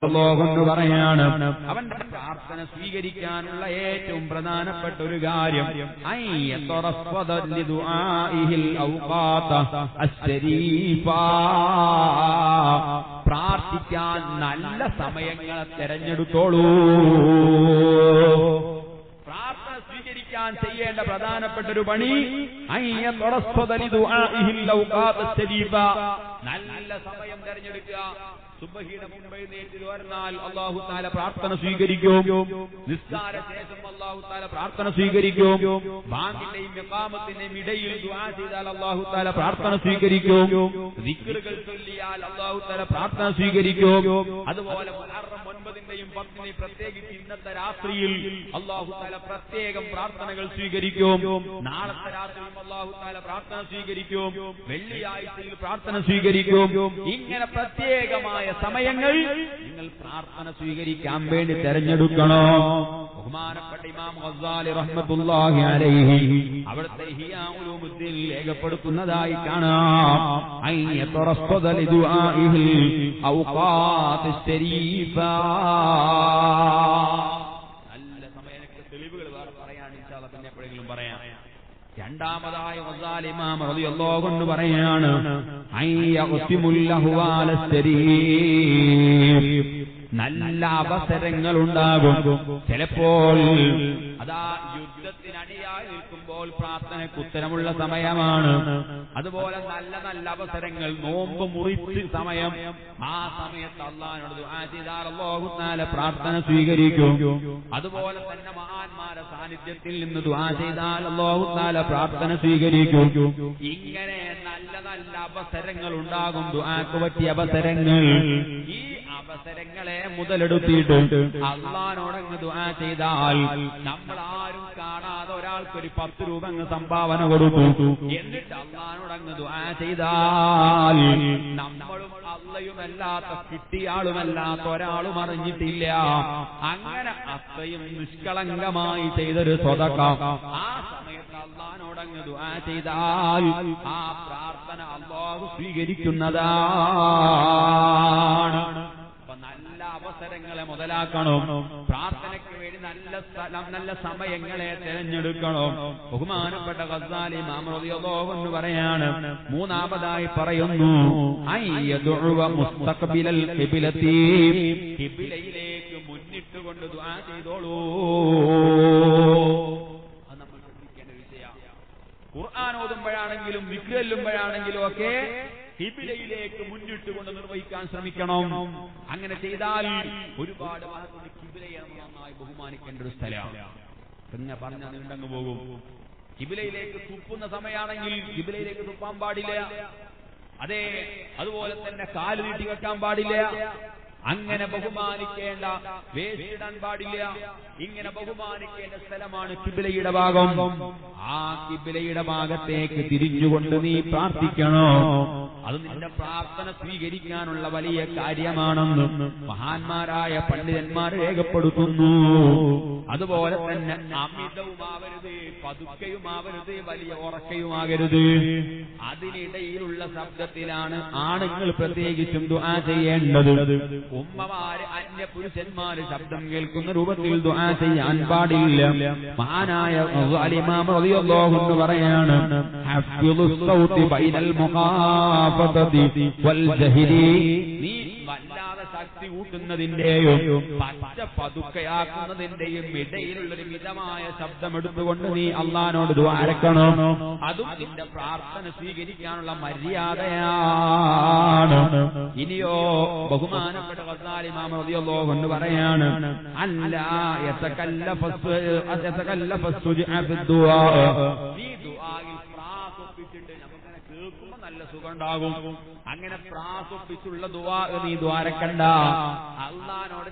കൊണ്ട് പറയാണ് അവന്റെ പ്രാർത്ഥന സ്വീകരിക്കാനുള്ള ഏറ്റവും പ്രധാനപ്പെട്ട ഒരു കാര്യം ഐ യതറഫദ ലിദുആഇഹിൽ ഔഖാത അശ്ശരീഫാ. പ്രാർത്ഥിക്കാൻ നല്ല സമയങ്ങളെ തെരഞ്ഞെടുത്തോളൂ പ്രാർത്ഥന സ്വീകരിക്കാൻ ചെയ്യേണ്ട പ്രധാനപ്പെട്ട ഒരു പണി ഐ യതറഫദ ലിദുആഇഹിൽ ഔഖാത അശ്ശരീഫാ. നല്ല സമയം തെരഞ്ഞെടുക്കുക സുബഹിയുടെ മുമ്പ് എഴുന്നേറ്റ് വരുന്നാൽ അള്ളാഹു താല പ്രാർത്ഥന സ്വീകരിക്കും നിസ്കാര ശേഷം അള്ളാഹു താല പ്രാർത്ഥന സ്വീകരിക്കും ബാങ്കിന്റെയും എക്കാമത്തിന്റെയും ഇടയിൽ ദുആ ചെയ്താൽ അള്ളാഹു താല പ്രാർത്ഥന സ്വീകരിക്കും ദിക്റുകൾ ചൊല്ലിയാൽ അള്ളാഹു താല പ്രാർത്ഥന സ്വീകരിക്കും അതുപോലെ മുഹറം ഒൻപതിന്റെയും പത്തിന്റെയും പ്രത്യേകിച്ച് ഇന്നത്തെ രാത്രിയിൽ അള്ളാഹു താല പ്രത്യേകം പ്രാർത്ഥനകൾ സ്വീകരിക്കും നാളത്തെ രാത്രിയും അള്ളാഹു താല പ്രാർത്ഥന സ്വീകരിക്കും വെള്ളിയാഴ്ചയിൽ പ്രാർത്ഥന സ്വീകരിക്കും ഇങ്ങനെ പ്രത്യേകമായ സമയങ്ങൾ നിങ്ങൾ പ്രാർത്ഥന സ്വീകരിക്കാൻ വേണ്ടി തെരഞ്ഞെടുക്കണോ ബഹുമാനപ്പെട്ട ഇമാം ഗസാലി റഹ്മത്തുള്ളാഹി അലൈഹി അവിടുത്തെ ഹിയാ ഉലൂമുദ്ദീൻ രേഖപ്പെടുത്തുന്നതായി കാണാം ഐ യതറഫദ ലിദുആഇഹിൽ ഔഖാത്ത് ശരീഫാ നല്ല സമയത്ത് തെളിവുകൾ വേറെ പറയാൻ ഇൻഷാല്ല പിന്നെ എപ്പോഴെങ്കിലും പറയാം രണ്ടാമതായ ഗസാലി ഇമാം റളിയല്ലാഹു അൻഹു പറയാണ് ഐ യഖ്തിമുൽ അഹ്വാല ശരീഫ് നല്ല അവസരങ്ങൾ ഉണ്ടാകും ചിലപ്പോൾ അതാ യുദ്ധത്തിനടിയായി നിൽക്കുമ്പോൾ പ്രാർത്ഥനയ്ക്ക് ഉത്തരമുള്ള സമയമാണ് അതുപോലെ നല്ല നല്ല അവസരങ്ങൾ നോമ്പ് മുറിച്ച് സമയം ആ സമയത്ത് അള്ളഹാനോട് ദുആ ചെയ്താൽ അല്ലാഹു തആല പ്രാർത്ഥന സ്വീകരിക്കും അതുപോലെ തന്നെ മഹാന്മാരെ സാന്നിധ്യത്തിൽ നിന്ന് ദുആ ചെയ്താൽ അല്ലാഹു തആല പ്രാർത്ഥന സ്വീകരിക്കും ഇങ്ങനെ നല്ല നല്ല അവസരങ്ങൾ ഉണ്ടാകും ദുആക്ക് പറ്റിയ അവസരങ്ങൾ ഈ അവസരങ്ങളെ മുതലെടുത്തിട്ട് അള്ളഹാനോടങ്ങ് ദുആ ചെയ്താൽ നമ്മൾ ആരും കാണാതെ ഒരാൾക്ക് ഒരു പത്ത് രൂപ അങ്ങ് സംഭാവന കൊടുത്തു എന്നിട്ട് അള്ളഹാനോടങ്ങ് ദുആ ചെയ്താൽ നമ്മളും അള്ളയുമല്ലാത്ത കിട്ടിയാളുമല്ലാത്ത ഒരാളും അറിഞ്ഞിട്ടില്ല അങ്ങനെ അത്രയും നിഷ്കളങ്കമായി ചെയ്തൊരു സ്വതക്കം ആ സമയത്ത് അള്ളഹാനോടങ്ങ് ദുആ ചെയ്താൽ ആ പ്രാർത്ഥന അള്ളാഹു സ്വീകരിക്കുന്നതാണ് അപ്പൊ നല്ല അവസരങ്ങളെ മുതലാക്കണം പ്രാർത്ഥനയ്ക്ക് വേണ്ടി നല്ല സ്ഥലം നല്ല സമയങ്ങളെ തിരഞ്ഞെടുക്കണം ബഹുമാനപ്പെട്ട ഗസാലി മാമറിയോന്ന് പറയാണ് മൂന്നാമതായി പറയുന്നു അയ്യദുഅ മുസ്തഖ്ബിലൽ ഖിബ്ലത്തി ഖിബ്ലയിലേക്ക് മുന്നിട്ടുകൊണ്ട് ദുആ ചെയ്തോളൂ അത് നമ്മൾ ശ്രദ്ധിക്കേണ്ട വിഷയമാണ് ഖുർആൻ ഓതുമ്പോഴാണെങ്കിലും വിക്രല്ലുമ്പോഴാണെങ്കിലും ഒക്കെ കിബിലയിലേക്ക് മുന്നിട്ടുകൊണ്ട് നിർവഹിക്കാൻ ശ്രമിക്കണം അങ്ങനെ ചെയ്താൽ ഒരുപാട് ഭാഗത്ത് കിബിലയെ നമ്മൾ നന്നായി ബഹുമാനിക്കേണ്ട ഒരു സ്ഥലമാണ് പിന്നെ പറഞ്ഞ നീണ്ടങ്ങ് പോകും കിബിലയിലേക്ക് തുപ്പുന്ന സമയമാണെങ്കിൽ കിബിലയിലേക്ക് തുപ്പാൻ പാടില്ല അതെ അതുപോലെ തന്നെ കാല് നീട്ടി വെക്കാൻ പാടില്ല അങ്ങനെ ബഹുമാനിക്കേണ്ട വേസ്റ്റിടാൻ പാടില്ല ഇങ്ങനെ ബഹുമാനിക്കേണ്ട സ്ഥലമാണ് കിബിലയുടെ ഭാഗം ആ കിബിലയുടെ ഭാഗത്തേക്ക് തിരിഞ്ഞുകൊണ്ട് നീ പ്രാർത്ഥിക്കണോ അത് നിന്റെ പ്രാർത്ഥന സ്വീകരിക്കാനുള്ള വലിയ കാര്യമാണെന്ന് മഹാന്മാരായ പണ്ഡിതന്മാർ രേഖപ്പെടുത്തുന്നു അതുപോലെ തന്നെ അമിതവുമാവരുത് പതുക്കയുമാവരുത് വലിയ ഉറക്കയുമാകരുത് അതിനിടയിലുള്ള ശബ്ദത്തിലാണ് ആണുങ്ങൾ പ്രത്യേകിച്ചും ദുആ ചെയ്യേണ്ടത് ഉമ്മമാര് അന്യ പുരുഷന്മാര് ശബ്ദം കേൾക്കുന്ന രൂപത്തിൽ ദുആ ചെയ്യാൻ പാടില്ല മഹാനായ അലിമാം റളിയല്ലാഹു അൻഹു പറയാണ് ഹഫ്യുദുസ് സൗതി ബൈനൽ മുഖാഫതതി വൽ ജഹരി നീ വല്ലാതെ ശക്തി കൂട്ടുന്നതിന്റെയും പച്ച പതുക്കയാക്കുന്നതിന്റെയും ഇടയിലുള്ളൊരു മിതമായ ശബ്ദം എടുത്തുകൊണ്ട് നീ അള്ളഹാനോട് ദ്വാരക്കണം അതും നിന്റെ പ്രാർത്ഥന സ്വീകരിക്കാനുള്ള മര്യാദയാണ് ഇനിയോ ബഹുമാനപ്പെട്ട വസാലിമാമറിയല്ലോ കൊണ്ട് പറയാണ് അല്ല യതകല്ലഫസ് യതകല്ലഫസ് ദുആ നീ ദുആയിൽ പ്രാർത്ഥിച്ചിട്ട് നമുക്കങ്ങനെ കേൾക്കുമ്പോൾ നല്ല സുഖം ഉണ്ടാകും അങ്ങനെ പ്രാർത്ഥിച്ചുള്ള ദുവാ നീ ദ്വാരക്കണ്ട അള്ളഹാനോടൊരു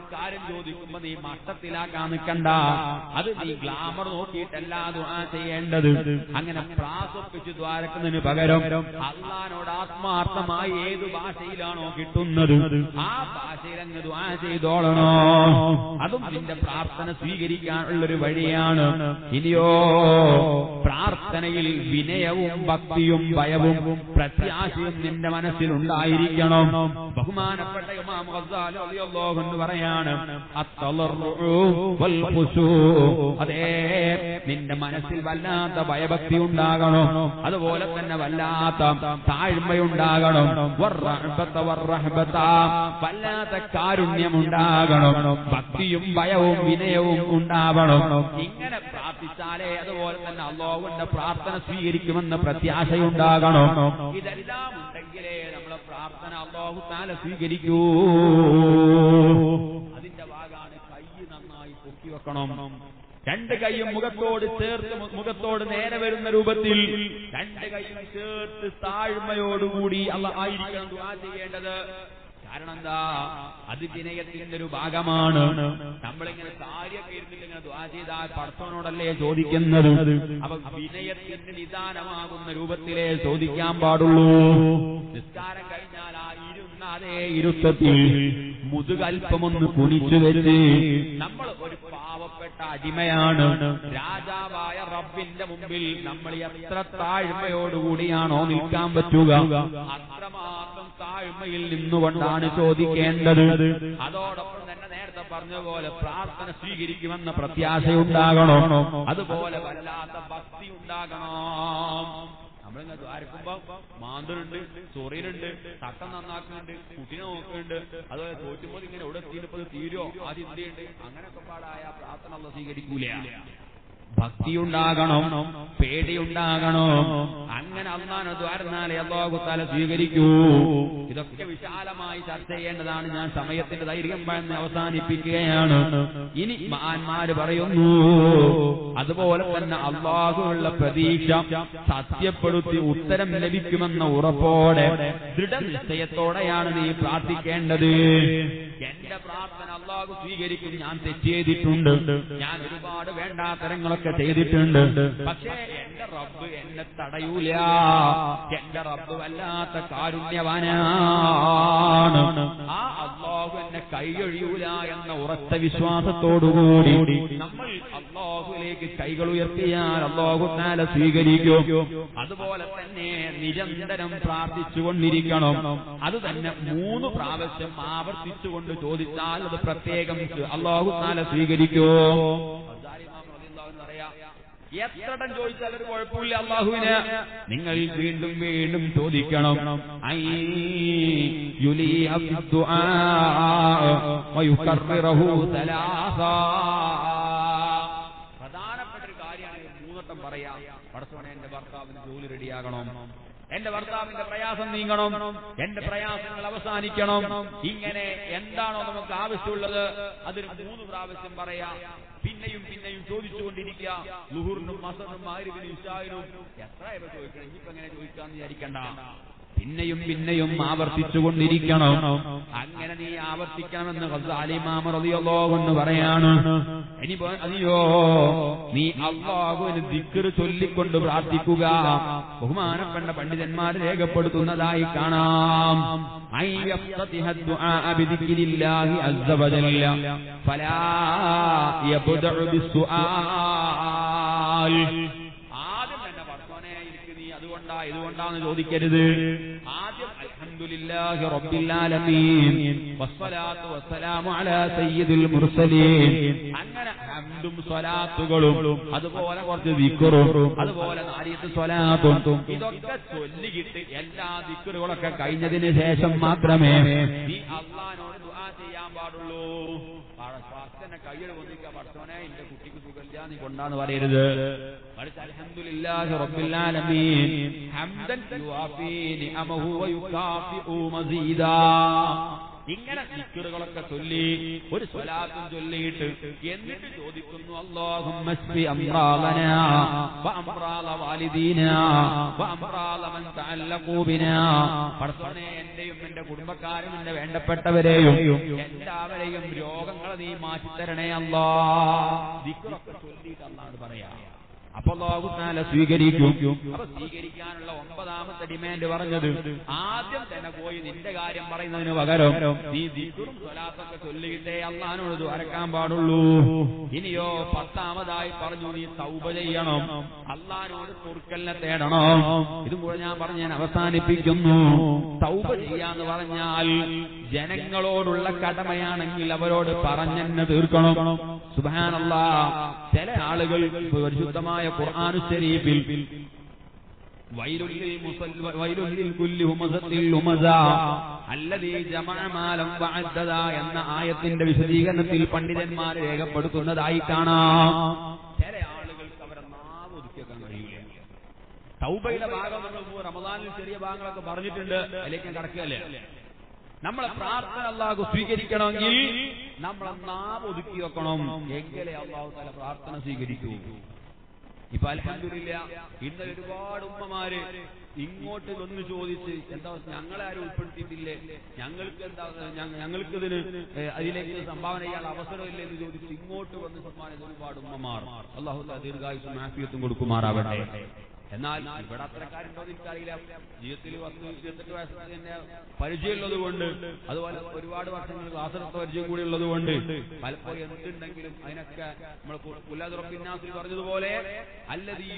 കാര്യം ചോദിക്കുമ്പോ നീ മട്ടത്തിലാക്കാൻ നിൽക്കണ്ട അത് നീ ഗ്ലാമർ നോക്കിയിട്ടല്ല ദുആ ചെയ്യേണ്ടത് അങ്ങനെ പ്രാസൊപ്പിച്ച് ദ്വാരക്കുന്നതിന് പകരം അള്ളഹാനോട് ആത്മാർത്ഥമായി ഏത് ഭാഷയിലാണോ കിട്ടുന്നത് ആ ഭാഷയിൽ അങ്ങ് ദുആ ചെയ്തോളണോ അതും നിന്റെ പ്രാർത്ഥന സ്വീകരിക്കാനുള്ളൊരു വഴിയാണ് ഇനിയോ പ്രാർത്ഥനയിൽ വിനയവും ഭക്തിയും ഭയവും പ്രത്യാശയും നിന്റെ മനസ്സിലുണ്ടായിരിക്കണം ബഹുമാനപ്പെട്ട ഇമാം ഗസ്സാലി റളിയല്ലാഹു അൻഹു പറയാണ് അത്തളർറു വൽ ഖുശൂ അതേ നിന്റെ മനസ്സിൽ വല്ലാത്ത ഭയഭക്തി ഉണ്ടാകണം അതുപോലെ തന്നെ വല്ലാത്ത താഴ്മയുണ്ടാകണം വർറഹ്ബത വർറഹ്ബത വല്ലാത്ത കാരുണ്യമുണ്ടാകണം ഭക്തിയും ഭയവും വിനയവും ഉണ്ടാവണം ഇങ്ങനെ പ്രാർത്ഥിച്ചാലേ അതുപോലെ തന്നെ അള്ളാഹുവിന്റെ പ്രാർത്ഥന സ്വീകരിക്കുമെന്ന് പ്രത്യാശയുണ്ടാകണം ഇതെല്ലാം ഉണ്ടെങ്കിലേ നമ്മളെ പ്രാർത്ഥന അള്ളാഹു താല സ്വീകരിക്കൂ അതിന്റെ ഭാഗമാണ് കൈ നന്നായി പൊക്കി വെക്കണം രണ്ട് കൈയും മുഖത്തോട് ചേർത്ത് മു- മുഖത്തോട് നേരെ വരുന്ന രൂപത്തിൽ രണ്ട് കൈയും ചേർത്ത് താഴ്മയോടുകൂടി അല്ല ആയിരിക്കണം ദുആ ചെയ്യേണ്ടത് കാരണം എന്താ അത് വിനയത്തിന്റെ ഒരു ഭാഗമാണ് നമ്മളിങ്ങനെ കാര്യമൊക്കെ ഇരുന്നിട്ട് ഇങ്ങനെ ദ്വാ ചെയ്താൽ പടത്തോനോടല്ലേ ചോദിക്കുന്നത് അപ്പൊ വിനയത്തിന് നിദാനമാകുന്ന രൂപത്തിലേ ചോദിക്കാൻ പാടുള്ളൂ നിസ്കാരം കഴിഞ്ഞാൽ ആ ഇരുന്ന അതേ ഇരുത്തത്തിൽ മുതുകൽപ്പമൊന്ന് കുനിച്ചു വെച്ച് നമ്മൾ ഒരു പാവപ്പെട്ട അടിമയാണ് രാജാവായ റബ്ബിന്റെ മുമ്പിൽ നമ്മൾ എത്ര താഴ്മയോടുകൂടിയാണോ നിൽക്കാൻ പറ്റുക അത്രമാത്രം താഴ്മയിൽ നിന്നുകൊണ്ടാണ് ചോദിക്കേണ്ടത് അതോടൊപ്പം തന്നെ നേരത്തെ പറഞ്ഞ പോലെ പ്രാർത്ഥന സ്വീകരിക്കുമെന്ന പ്രത്യാശയുണ്ടാകണം അതുപോലെ വല്ലാത്ത ഭക്തി ഉണ്ടാകണം നമ്മളിങ്ങനെ ദ്വാരക്കുമ്പോ മാന്തലുണ്ട് ചൊറിയിലുണ്ട് തട്ടം നന്നാക്കുന്നുണ്ട് കുട്ടിനെ നോക്കുന്നുണ്ട് അതുപോലെ തോറ്റുമ്പോൾ ഇങ്ങനെ എവിടെ എത്തിയിട്ടിപ്പോ തീരുമോ ആദ്യം എന്തുണ്ട് അങ്ങനെയൊക്കെ പാടായ പ്രാർത്ഥന അല്ല സ്വീകരിക്കൂല ഭക്തിയുണ്ടാകണം പേടിയുണ്ടാകണം അങ്ങനെ അള്ളാൻ ദ്വാരനാലെ അള്ളാഹു താല സ്വീകരിക്കൂ ഇതൊക്കെ വിശാലമായി ചർച്ച ചെയ്യേണ്ടതാണ് ഞാൻ സമയത്തിന്റെ ദൈർഘ്യം പറഞ്ഞ് അവസാനിപ്പിക്കുകയാണ് ഇനി മഹാന്മാര് പറയുന്നു അതുപോലെ തന്നെ അള്ളാഹുള്ള പ്രതീക്ഷ സത്യപ്പെടുത്തി ഉത്തരം ലഭിക്കുമെന്ന ഉറപ്പോടെ ദൃഢനിശ്ചയത്തോടെയാണ് നീ പ്രാർത്ഥിക്കേണ്ടത് എന്റെ പ്രാർത്ഥന അള്ളാഹു സ്വീകരിക്കും ഞാൻ തെറ്റ് ചെയ്തിട്ടുണ്ട് ഞാൻ ഒരുപാട് വേണ്ടാത്തരങ്ങളൊക്കെ ചെയ്തിട്ടുണ്ട് പക്ഷേ എന്റെ റബ്ബ് എന്നെ തടയൂല എന്റെ റബ്ബ് വല്ലാത്ത കാരുണ്യവാനാണ് ആ അള്ളാഹു എന്നെ കൈയൊഴിയൂല എന്ന ഉറച്ച വിശ്വാസത്തോടുകൂടി നമ്മൾ അള്ളാഹുലേക്ക് കൈകൾ ഉയർത്തിയാൽ അള്ളാഹു താല സ്വീകരിക്കും അതുപോലെ തന്നെ നിരന്തരം പ്രാർത്ഥിച്ചുകൊണ്ടിരിക്കണം അത് തന്നെ മൂന്ന് പ്രാവശ്യം ആവർത്തിച്ചുകൊണ്ട് ചോദിച്ചാൽ അത് പ്രത്യേകം അള്ളാഹു താല സ്വീകരിക്കോ എത്രടം ചോദിച്ചാൽ ഒരു കുഴപ്പമില്ല അള്ളാഹുവിന് നിങ്ങൾ വീണ്ടും വീണ്ടും ചോദിക്കണം ഐ യുലീഹ ഫിദ്ദുആ വയുകർറിറഹു സലാസാ പ്രധാനപ്പെട്ട ഒരു കാര്യമാണ് മൂന്നട്ടം പറയാ പടച്ചോനെ എന്റെ ഭർത്താവിന് ജോലി റെഡിയാകണം എന്റെ ഭർത്താവിന്റെ പ്രയാസം നീങ്ങണം എന്റെ പ്രയാസങ്ങൾ അവസാനിക്കണം ഇങ്ങനെ എന്താണോ നമുക്ക് ആവശ്യമുള്ളത് അതിന് മൂന്ന് പ്രാവശ്യം പറയാം പിന്നെയും പിന്നെയും ചോദിച്ചുകൊണ്ടിരിക്കുക ലുഹുറിനും മസറിനും ആയിരത്തിനും ഇഷായിനും എത്ര ഇവ ചോദിക്കണം ഇനിയിപ്പോ എങ്ങനെ ചോദിക്കാന്ന് വിചാരിക്കണ്ട പിന്നെയും പിന്നെയും ആവർത്തിച്ചുകൊണ്ടിരിക്കണം അങ്ങനെ നീ ആവർത്തിക്കണമെന്ന് എന്ന് പറയാണ് ഇനി പോ- അയ്യോ നീ അള്ളാഹുവിന് ദിക്കറ് ചൊല്ലിക്കൊണ്ട് പ്രാർത്ഥിക്കുക ബഹുമാനപ്പെട്ട പണ്ഡിതന്മാർ രേഖപ്പെടുത്തുന്നതായി കാണാം ഐ യഫ്തതിഹ الدعاء بذكر الله عز وجل فلا يبدأ بالسؤال ആദ്യം തന്നെ പടച്ചോനെ എനിക്ക് നീ അതുകൊണ്ടാ ഇതുകൊണ്ടാന്ന് ചോദിക്കരുത് ആദ്യം അൽഹംദുലില്ലാഹി റബ്ബിൽ ആലമീൻ വസ്സലാത്തു വസ്സലാമു അലാ സയ്യിദുൽ മുർസലീൻ അങ്ങനെ ഹംദും സ്വലാത്തുകളും അതുപോലെ കുറച്ച് ദിക്റും അതുപോലെ നാരിയത്ത് സ്വലാത്തും ഇതൊക്കെ ചൊല്ലിയിട്ട് എല്ലാ ദിക്റുകളൊക്കെ കഴിഞ്ഞതിന് ശേഷം മാത്രമേ നീ അള്ളാഹിനോട് ദുആ ചെയ്യാൻ പാടുള്ളൂ പടച്ചോനെ കയ്യിൽ വന്നിക്ക പടച്ചോനെ എന്റെ കുട്ടിക്ക് സുഖമില്ല നീ കൊണ്ടാന്ന് പറയരുത് മറിച്ച് അൽഹംദുലില്ലാഹി റബ്ബിൽ ആലമീൻ ഹംദൻ യുവാഫി നിഅമഹു വയുകാഫിഉ മസീദാ ഇങ്ങനെ ദിക്റുകളൊക്കെ ചൊല്ലി ഒരു സ്വലാത്തും ചൊല്ലിയിട്ട് എന്നിട്ട് ചോദിക്കുന്നു അല്ലാഹുമ്മ സ്ഫി അംറാദനാ വഅംറാദ വാലിദീനാ വഅംറാദ മൻ തഅല്ലഖൂ ബിനാ പടച്ചോനെ എന്റെയും എന്റെ കുടുംബക്കാരും എന്റെ വേണ്ടപ്പെട്ടവരെയും എല്ലാവരെയും രോഗങ്ങൾ നീ മാറ്റിത്തരണേ അല്ലാ ദിക്റൊക്കെ ചൊല്ലിയിട്ട് അല്ലാണ്ട് പറയാ അപ്പൊ അല്ലാഹു തആല സ്വീകരിക്കും അപ്പൊ സ്വീകരിക്കാനുള്ള ഒമ്പതാമത്തെ ഡിമാൻഡ് പറഞ്ഞത് ആദ്യം തന്നെ പോയി നിന്റെ കാര്യം പറയുന്നതിന് പകരം നീ ദിക്റും സ്വലാത്തൊക്കെ ചൊല്ലിയിട്ടേ അള്ളഹാനോട് ദ്വാരക്കാൻ പാടുള്ളൂ ഇനിയോ പത്താമതായി പറഞ്ഞു നീ തൗബ ചെയ്യണം അള്ളഹാനോട് കുറുക്കലിനെ തേടണം ഇതും കൂടെ ഞാൻ പറഞ്ഞ് ഞാൻ അവസാനിപ്പിക്കുന്നു തൗബ ചെയ്യാന്ന് പറഞ്ഞാൽ ജനങ്ങളോടുള്ള കടമയാണെങ്കിൽ അവരോട് പറഞ്ഞെന്നെ തീർക്കണം സുബാനല്ല ചില ആളുകൾ പരിശുദ്ധമായ ഖുർആാനു ശരീഫിൽ വൈലുല്ലിൽ മുസൽ- വൈലുല്ലിൽ കുല്ലി ഹുമസത്തിൽ ഹുമസ അല്ലദീ ജമഅ മാലം വഅദ്ദദ എന്ന ആയത്തിന്റെ വിശദീകരണത്തിൽ പണ്ഡിതന്മാർ രേഖപ്പെടുത്തുന്നതായി കാണാം ചില ആളുകൾക്ക് അവരെ നാവ് ഒതുക്കിയേക്കാൻ കഴിയില്ല തൗബയുടെ ഭാഗം നമ്മൾ മുമ്പ് റമദാനിൽ ചെറിയ ഭാഗങ്ങളൊക്കെ പറഞ്ഞിട്ടുണ്ട് അതിലേക്ക് ഞാൻ കടക്കുകയല്ലേ നമ്മളെ പ്രാർത്ഥന അള്ളാഹു സ്വീകരിക്കണമെങ്കിൽ നമ്മളെ നാവ് ഒതുക്കി വെക്കണം എങ്കിലേ അള്ളാഹു തല പ്രാർത്ഥന സ്വീകരിക്കൂ ഇപ്പൊ അൽഹംദുലില്ല ഇന്ന് ഒരുപാട് ഉമ്മമാര് ഇങ്ങോട്ട് വന്ന് ചോദിച്ച് എന്താ ഞങ്ങളെ ആരും ഉൾപ്പെടുത്തിയിട്ടില്ലേ ഞങ്ങൾക്ക് എന്താ ഞങ്ങ- ഞങ്ങൾക്ക് ഇതിന് ഏഹ്, അതിലേക്ക് സംഭാവന ചെയ്യാൻ അവസരമില്ല എന്ന് ചോദിച്ച് ഇങ്ങോട്ട് വന്ന് സംഭാവന ചെയ്ത ഒരുപാട് ഉമ്മമാർ അള്ളാഹു തആല ദീർഘായുസും ആഫിയത്തും കൊടുക്കുമാറാവട്ടെ എന്നാൽ ഇവിടെ അത്രക്കാരുണ്ടോ എന്ന് എനിക്കറിയില്ല ജീവിതത്തിൽ പത്ത് ഇരുപത്തെട്ട് വയസ്സ് തന്നെ പരിചയമുള്ളത് കൊണ്ട് അതുപോലെ ഒരുപാട് വർഷങ്ങൾ ക്ലാസ്സിലത്തെ പരിചയം കൂടി ഉള്ളത് കൊണ്ട് പലപ്പോഴും എന്തുണ്ടെങ്കിലും അതിനൊക്കെ നമ്മൾ പുല്ലാതുറപ്പിന്നാസിൽ പറഞ്ഞതുപോലെ അല്ലത്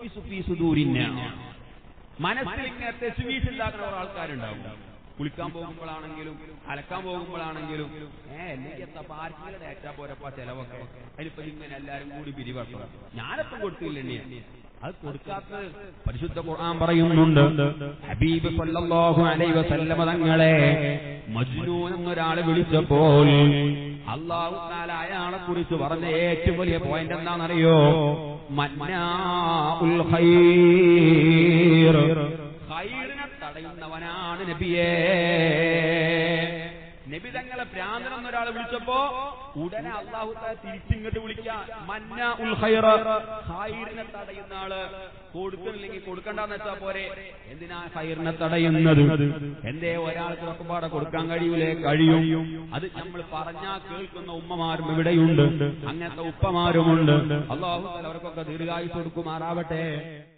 മനസ്സിൽ ഇങ്ങനെ തെസുവീസ് ഉണ്ടാക്കുന്ന കുറെ ആൾക്കാരുണ്ടാവും കുളിക്കാൻ പോകുമ്പോഴാണെങ്കിലും അലക്കാൻ പോകുമ്പോഴാണെങ്കിലും ഏ അല്ലെങ്കിൽ ആർക്കെങ്കിലും ഡേറ്റാ പോരപ്പ ചെലവൊക്കെ അതിനിപ്പോ ഇങ്ങനെ എല്ലാരും കൂടി പിരിവട്ടണം ഞാനപ്പം കൊടുത്തില്ലേ അത് കൊടുക്കാത്ത പരിശുദ്ധ ഖുർആൻ പറയുന്നുണ്ട് ഹബീബ് സല്ലല്ലാഹു അലൈഹി വസല്ലമ തങ്ങളെ മജ്നൂൻ എന്നൊരാളെ വിളിച്ചപ്പോൾ അള്ളാഹു താല അയാളെ കുറിച്ച് പറഞ്ഞ ഏറ്റവും വലിയ പോയിന്റ് എന്താണെന്നറിയോ മന്നാഉൽ ഖൈർ ഖൈറിനെ തടയുന്നവനാണ് നബിയേ നബി തങ്ങളെ ഭ്രാന്തൻ എന്നൊരാളെ വിളിച്ചപ്പോ ഉടനെ അള്ളാഹു താല തിരിച്ചിങ്ങോട്ട് വിളിക്കാം മന്ന ഉൽ ഖൈറ ഖൈറിനെ തടയുന്ന ആള് കൊടുക്കണില്ലെങ്കിൽ കൊടുക്കണ്ടെന്ന് വെച്ചാ പോരെ എന്തിനാ ഖൈറിനെ തടയുന്നത് എന്തേ ഒരാൾക്ക് ഒക്കെപ്പാടെ കൊടുക്കാൻ കഴിയൂലേ കഴിയും അത് നമ്മൾ പറഞ്ഞാ കേൾക്കുന്ന ഉമ്മമാരും ഇവിടെയുണ്ട് അങ്ങനത്തെ ഉപ്പമാരുമുണ്ട് അള്ളാഹു താല അവർക്കൊക്കെ ദീർഘായുസ് കൊടുക്കുമാറാവട്ടെ